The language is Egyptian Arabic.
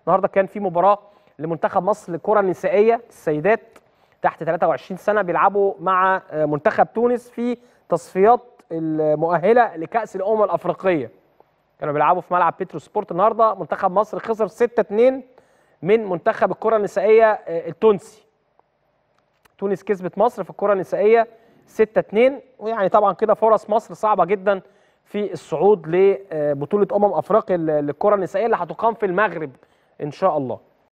النهارده كان في مباراه لمنتخب مصر للكره النسائيه السيدات تحت 23 سنه بيلعبوا مع منتخب تونس في تصفيات المؤهله لكاس الامم الافريقيه كانوا بيلعبوا في ملعب بيترو سبورت النهارده منتخب مصر خسر 6 2 من منتخب الكره النسائيه التونسي تونس كسبت مصر في الكره النسائيه 6 2 ويعني طبعا كده فرص مصر صعبه جدا في الصعود لبطوله امم افريقيا للكره النسائيه اللي هتقام في المغرب ان شاء الله